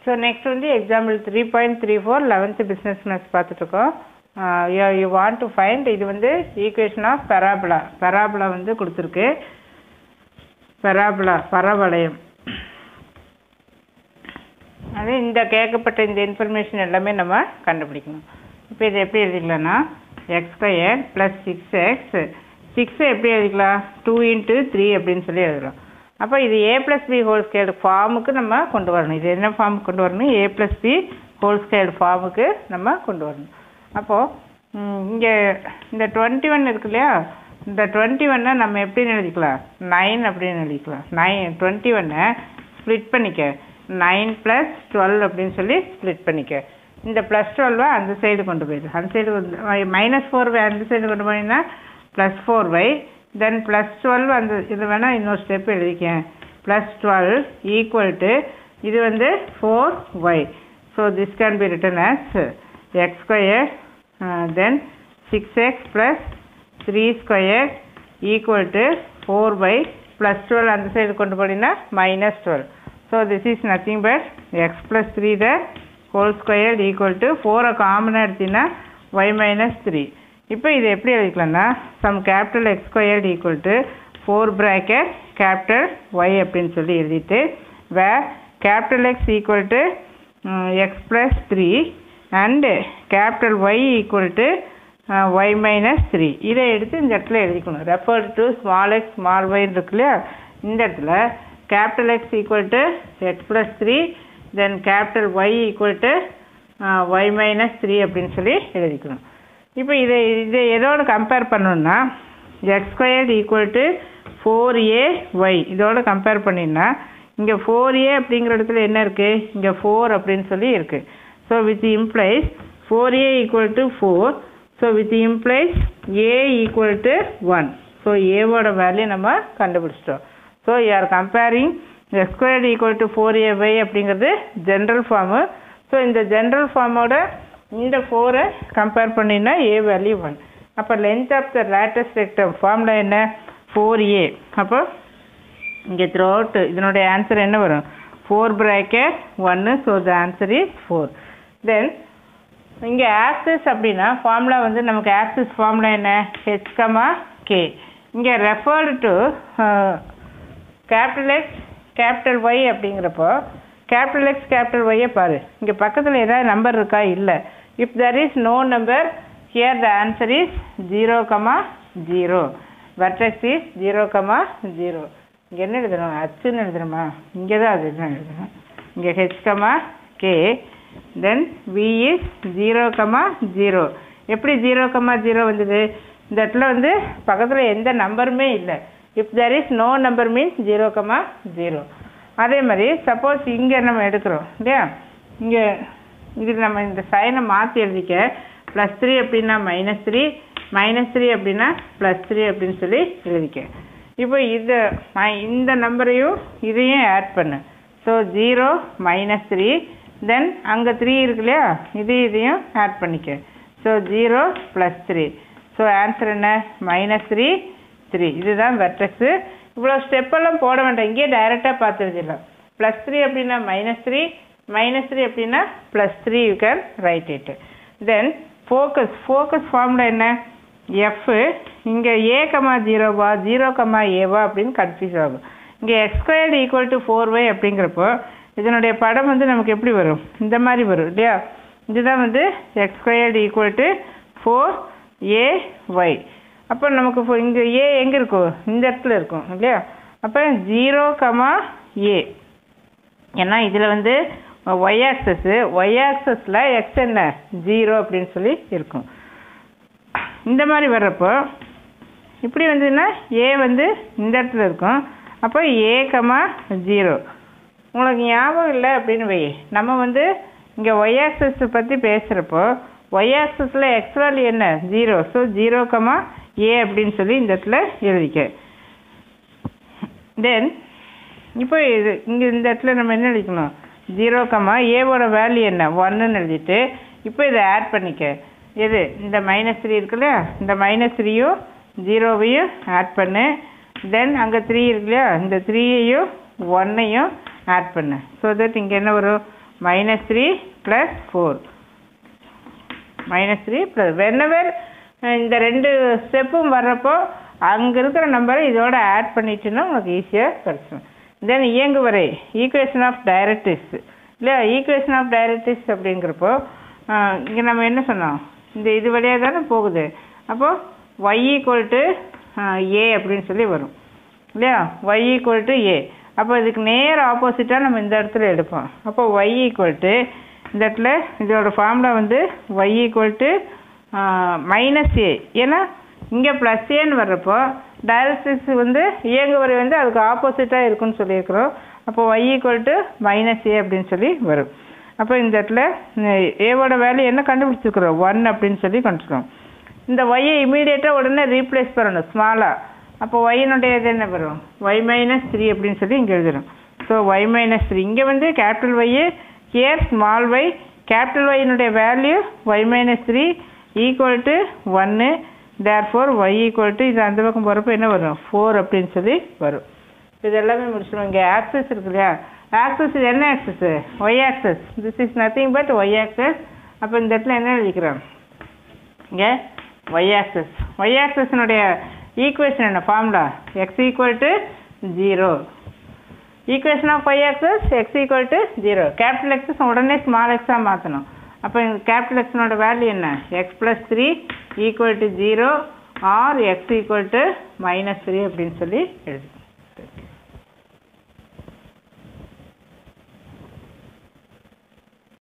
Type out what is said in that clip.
so next வந்து example three point three four eleventh business maths பார்த்துட்ருக்கோம் you want to find இது வந்து equation of பெராபுலா பெராபுலா வந்து கொடுத்துருக்கு பெராபுலா பரவளையம் அது இந்த கேட்கப்பட்ட இந்த இன்ஃபர்மேஷன் எல்லாமே நம்ம கண்டுபிடிக்கணும் இப்போ இது எப்படி எழுதிக்கலாம்னா x square plus six x சிக்ஸை எப்படி எழுதிக்கலாம் டூ இன்ட்டு த்ரீ அப்படின்னு சொல்லி எழுதலாம் அப்போ இது a plus b whole square ஃபார்முக்கு நம்ம கொண்டு வரணும் இது என்ன ஃபார்முக்கு கொண்டு வரணும் a plus b whole square ஃபார்முக்கு நம்ம கொண்டு வரணும் அப்போது இங்கே இந்த டுவெண்ட்டி ஒன் இருக்கு இல்லையா இந்த டுவெண்ட்டி ஒன்னை நம்ம எப்படின்னு எழுதிக்கலாம் நைன் அப்படின்னு எழுதிக்கலாம் நைன் டுவெண்ட்டி ஒன்னை ஸ்ப்ளிட் பண்ணிக்க நைன் ப்ளஸ் டுவெல் அப்படின்னு சொல்லி ஸ்ப்ளிட் பண்ணிக்க இந்த ப்ளஸ் டுவெல்வை அந்த சைடு கொண்டு போயிடு அந்த சைடு வந்து மைனஸ் ஃபோர் அந்த சைடு கொண்டு போனீங்கன்னா plus four y then plus twelve அந்த இது வேணால் இன்னொரு ஸ்டெப் எழுதிக்கேன் ப்ளஸ் டுவெல் ஈக்குவல் டு இது வந்து four y so this can be written as x square then six x plus three square equal to four y plus twelve அந்த side கொண்டு போனீங்கன்னா minus twelve so this is nothing but x plus three the whole square equal to ஃபோரை காமனாக எடுத்தீங்கன்னா y minus three இப்போ இது எப்படி எழுதிக்கலாம்னா some capital x square equal to four bracket capital y அப்படின்னு சொல்லி எழுதிட்டு where capital x equal to x plus three and capital y equal to y minus three இதை எடுத்து இந்த இடத்துல எழுதிக்கணும் refer to small x small ஒய்ன்னு இருக்கு இல்லையா இந்த இடத்துல capital x equal to x plus three then capital y equal to y minus three அப்படின்னு சொல்லி எழுதிக்கணும் இப்போ இதை இதை எதோட கம்பேர் பண்ணணும்னா x square equal to four a y இதோட கம்பேர் பண்ணினா இங்கே ஃபோர் ஏ அப்படிங்கிற இடத்துல என்ன இருக்குது இங்கே ஃபோர் அப்படின்னு சொல்லி இருக்குது so with implies four a equal to four so with implies a equal to one so ஏவோட வேல்யூ நம்ம கண்டுபிடிச்சிட்டோம் so you are comparing x square equal to four a y அப்படிங்கிறது ஜென்ரல் ஃபார்மு ஸோ இந்த general ஃபார்மோட இந்த ஃபோரை compare பண்ணினா a value one அப்போ length of the latus rectum formula என்ன ஃபோர் ஏ அப்போ இங்கே த்ரூ அவுட் இதனுடைய ஆன்சர் என்ன வரும் ஃபோர் ப்ராக்கெட் ஒன்று so the answer is four then இங்கே ஆக்சிஸ் அப்படின்னா ஃபார்முலா வந்து நமக்கு ஆக்சிஸ் ஃபார்முலா என்ன ஹெச் கமா கே இங்கே referred to capital x capital y அப்படிங்கிறப்போ கேபிட்டல் எக்ஸ் கேபிட்டல் ஒய்யை பாரு இங்கே பக்கத்தில் ஏதாவது நம்பர் இருக்கா இல்லை if there is no number here the answer is zero comma zero vertex is zero comma zero இங்கே என்ன எழுதணும் அச்சுன்னு எழுதணுமா இங்கே தான் அது என்ன எழுதணும் இங்கே h comma k then v is zero comma zero எப்படி ஜீரோ கமா ஜீரோ வந்தது இந்த இடத்துல வந்து பக்கத்தில் எந்த நம்பருமே இல்லை if there is no number means zero comma zero அதே மாதிரி சப்போஸ் இங்கே நம்ம எடுக்கிறோம் இல்லையா இங்கே இது நம்ம இந்த சைனை மாற்றி எழுதிக்க ப்ளஸ் த்ரீ அப்படின்னா மைனஸ் த்ரீ மைனஸ் த்ரீ அப்படின்னா ப்ளஸ் த்ரீ அப்படின்னு சொல்லி எழுதிக்க இப்போ இது இந்த நம்பரையும் இதையும் ஆட் பண்ணு so zero minus three then அங்கே த்ரீ இருக்கு இல்லையா இது இதையும் ஆட் பண்ணிக்க so zero plus three so answer என்ன மைனஸ் த்ரீ த்ரீ இதுதான் வெர்டெக்ஸு இவ்வளோ ஸ்டெப்பெல்லாம் போட வேண்டாம் இங்கேயே டைரெக்டாக பார்த்து எழுதிடலாம் ப்ளஸ் த்ரீ அப்படின்னா மைனஸ் த்ரீ மைனஸ் த்ரீ அப்படின்னா plus three you can write it then focus focus formula என்ன எஃப்பு இங்கே ஏ கமா ஜீரோவா ஜீரோ கமா ஏவா அப்படின்னு கன்ஃபியூஸ் ஆகும் இங்கே x squared equal to four y அப்படிங்கிறப்போ இதனுடைய படம் வந்து நமக்கு எப்படி வரும் இந்த மாதிரி வரும் இல்லையா இதுதான் வந்து x squared equal to four a y அப்போ நமக்கு இங்கே ஏ எங்கே இருக்கும் இந்த இடத்துல இருக்கும் இல்லையா அப்போ ஜீரோ கமா ஏ ஏன்னா இதில் வந்து ஒய் ஆக்சஸ்ஸு ஒய் ஆக்சஸில் எக்ஸ் என்ன ஜீரோ அப்படின்னு சொல்லி இருக்கும் இந்த மாதிரி வர்றப்போ இப்படி வந்ததுன்னா ஏ வந்து இந்த இடத்துல இருக்கும் அப்போ ஏ கமா ஜீரோ உங்களுக்கு ஞாபகம் இல்லை அப்படின்னு வை நம்ம வந்து இங்கே ஒய் ஆக்சஸ் பற்றி பேசுகிறப்போ ஒய் ஆக்சஸில் எக்ஸ் வேல்யூ என்ன zero so zero comma a அப்படின்னு சொல்லி இந்த இடத்துல எழுதிக்க தென் இப்போ இது இங்கே இந்த இடத்துல நம்ம என்ன எழுதிக்கணும் ஜீரோ கமா ஏவோட வேல்யூ என்ன ஒன்றுன்னு எழுதிட்டு இப்போ இதை ஆட் பண்ணிக்க எது இந்த மைனஸ் த்ரீ இருக்குல்ல இந்த மைனஸ் த்ரீயும் ஜீரோவையும் ஆட் பண்ணு தென் அங்கே த்ரீ இருக்கு இல்லையா இந்த த்ரீயையும் ஒன்னையும் ஆட் பண்ணு ஸோ தட் இங்கே என்ன வரும் minus three plus four minus three plus வென்னவர் இந்த ரெண்டு ஸ்டெப்பும் வர்றப்போ அங்கே இருக்கிற நம்பரை இதோட ஆட் பண்ணிட்டுன்னா உங்களுக்கு ஈஸியாக கிடச்சிடும் தென் இயங்கு வரை ஈக்குவேஷன் ஆஃப் டைரக்டிஸ் இல்லையா ஈக்குவேஷன் ஆஃப் டைரக்டிஸ் அப்படிங்கிறப்போ இங்கே நம்ம என்ன சொன்னோம் இந்த இது வழியாக தானே போகுது அப்போது ஒய் ஈக்குவல் டு ஏ அப்படின்னு சொல்லி வரும் இல்லையா ஒய் ஈக்குவல் டு ஏ அப்போ இதுக்கு நேர் ஆப்போசிட்டாக நம்ம இந்த இடத்துல எடுப்போம் அப்போ ஒய் ஈக்குவல் டு இந்த இடத்துல இதோட ஃபார்முலா வந்து y equal to minus a ஏன்னா இங்கே ப்ளஸ் ஏன்னு வர்றப்போ டைரக்ட்ரிக்ஸ் வந்து இயங்குவரை வந்து அதுக்கு ஆப்போசிட்டாக இருக்குன்னு சொல்லியிருக்கிறோம் அப்போ y equal to minus a அப்படின்னு சொல்லி வரும் அப்போ இந்த இடத்துல ஏவோட வேல்யூ என்ன கண்டுபிடிச்சிருக்கிறோம் ஒன் அப்படின்னு சொல்லி கண்டுக்கிறோம் இந்த ஒய்யை இமீடியட்டாக உடனே ரீப்ளேஸ் பண்ணணும் ஸ்மாலாக அப்போ ஒய்னுடைய இது என்ன வரும் ஒய் மைனஸ் த்ரீ அப்படின்னு சொல்லி இங்கே எழுதுறோம் ஸோ ஒய் மைனஸ் த்ரீ இங்கே வந்து capital y here small y capital ஒய்னுடைய value y minus three equal to ஒன்று therefore y equal to இது அந்த பக்கம் போகிறப்ப என்ன வரும் ஃபோர் அப்படின்னு சொல்லி வரும் இது எல்லாமே முடிச்சிடும் இங்கே ஆக்சஸ் இருக்கு இல்லையா ஆக்சஸ் இது என்ன axis y axis this is nothing but y axis அப்போ இந்த இடத்துல என்ன எழுதிக்கிறோம் இங்கே ஒய் ஆக்சஸ் ஒய் ஆக்சஸ்னுடைய ஈக்குவேஷன் என்ன formula x equal to zero equation of y axis x equal to zero capital எக்ஸஸ் உடனே ஸ்மால் எக்ஸாக மாற்றணும் அப்போ கேபிட்டல் எக்ஸனோட வேல்யூ என்ன x plus three equal to zero or x equal to minus three அப்படின்னு சொல்லி எழுது